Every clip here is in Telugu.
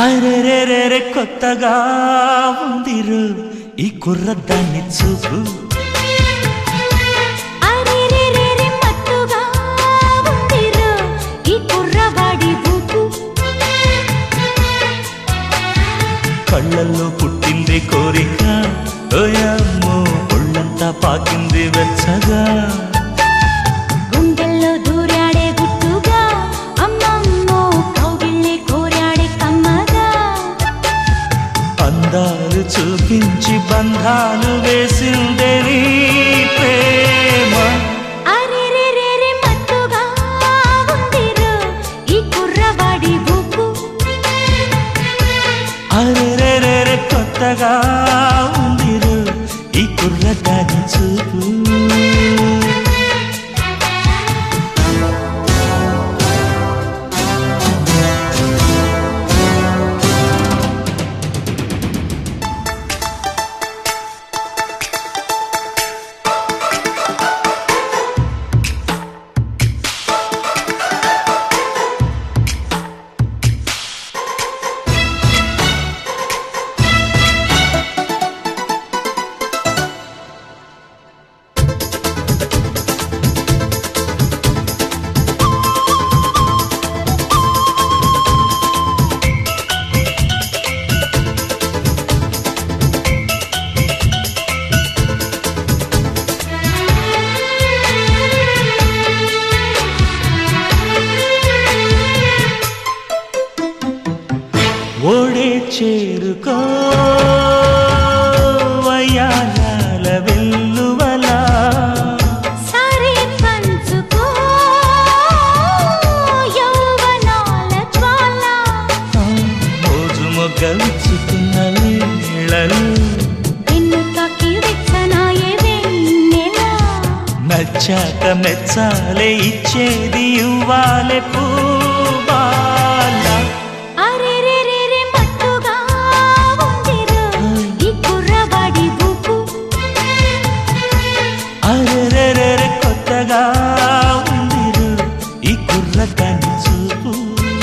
అరెరెరెరె కొత్తగా ఉందిరు ఈ కుర్రదాన్ని చూపు అరెరెరెరె మత్తుగా ఉందిరో ఈ కుర్రవాడి ఊపు కళ్ళల్లో పుట్టింది కోరిక ఓయమ్మో ఒళ్ళంతా పాకింది వెచ్చగా గుండెల్లో దూరాడే గుట్టుగా అమ్మమ్మో కౌగిళ్ళే కోరాడే కమ్మగా అందాలు చూపించి బంధాలు వేసిందే నీ ప్రేమ అరెరెరెరె మత్తుగా ఉందిరో ఈ కుర్రవాడి ఊపు అరెరెరెరె కొత్తగా ఉందిరు ఈ కుర్రదాని చూపు ఓడే చేరుకో వయ్యాల వెల్లువలా సారే పంచుకో యౌవనాల జ్వాల మోజు మొగ్గలుచుకున్న వేళలు నిన్ను తాకి వెచ్చనాయే వెన్నెల నచ్చాక మెచ్చాలే ఇచ్చేది ఇవ్వాలే పూబాల అరెరెరెరె మత్తుగా ఉందిరో ఈ కుర్రవాడి ఊపు అరెరెరెరె కొత్తగా ఉందిరు ఈ కుర్రదాని చూపు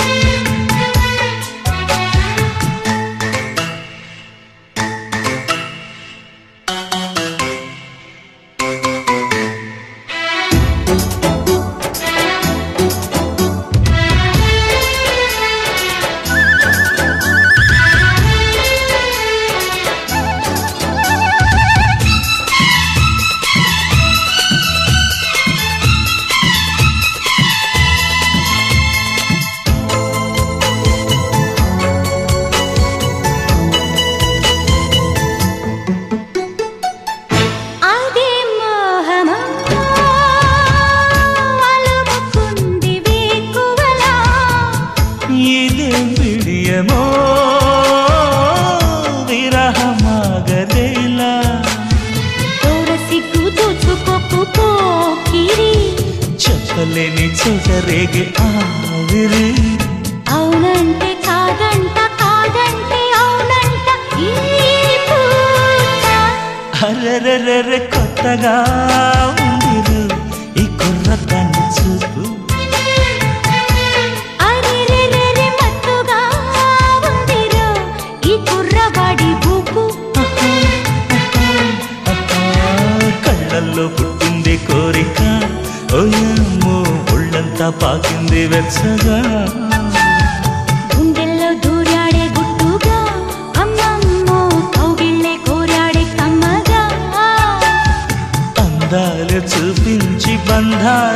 అదే మోహమా అలుముకుంది వేకువలా ఇదేం విడియమో విరహమాగదేలా దూర సిగ్గు దోచుకోకు పోకిరి చెప్పలేని చెదరేగే ఆవిరి అవునంటే కాదంట కాదంటే అవునంట ఈ పూట అరెరెరెరె కొత్తగా ఉందిరు ఈ కుర్రదాన్ని చూపు అరెరెరెరె మత్తుగా ఉందిరో ఈ కుర్రవాడి ఊపు కళ్ళల్లో పుట్టింది కోరిక ఓయమ్మో ఒళ్ళంతా పాకింది వెచ్చగా గుండెల్లో దూరాడే గుట్టుగా అమ్మమ్మో కౌగిళ్ళే కోరాడే కమ్మగా అందాలు చూపించి బంధాలు